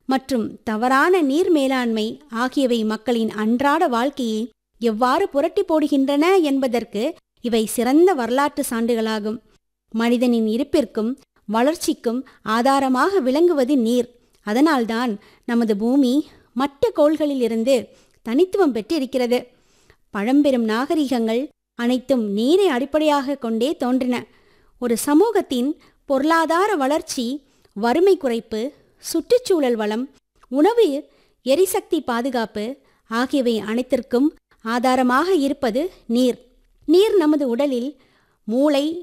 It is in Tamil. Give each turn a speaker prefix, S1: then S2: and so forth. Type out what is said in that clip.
S1: மற்றும் தவறான நீர் மேலாண்மை ஆகியவை மக்களின் அன்றாட வாழ்க்கையை எவ்வாறு புரட்டி போடுகின்றன என்பதற்கு இவை சிறந்த வரலாற்று சான்றுகளாகும் மனிதனின் இருப்பிற்கும் வளர்ச்சிக்கும் ஆதாரமாக விளங்குவது நீர் அதனால்தான் நமது பூமி மற்ற கோள்களிலிருந்து தனித்துவம் பெற்றிருக்கிறது பழம்பெரும் நாகரிகங்கள் அனைத்தும் நீரை அடிப்படையாக கொண்டே தோன்றின ஒரு சமூகத்தின் பொருளாதார வளர்ச்சி வறுமை குறைப்பு சுற்றுச்சூழல் வளம் உணவு எரிசக்தி பாதுகாப்பு ஆகியவை அனைத்திற்கும் ஆதாரமாக இருப்பது நீர் நீர் நமது உடலில் மூளை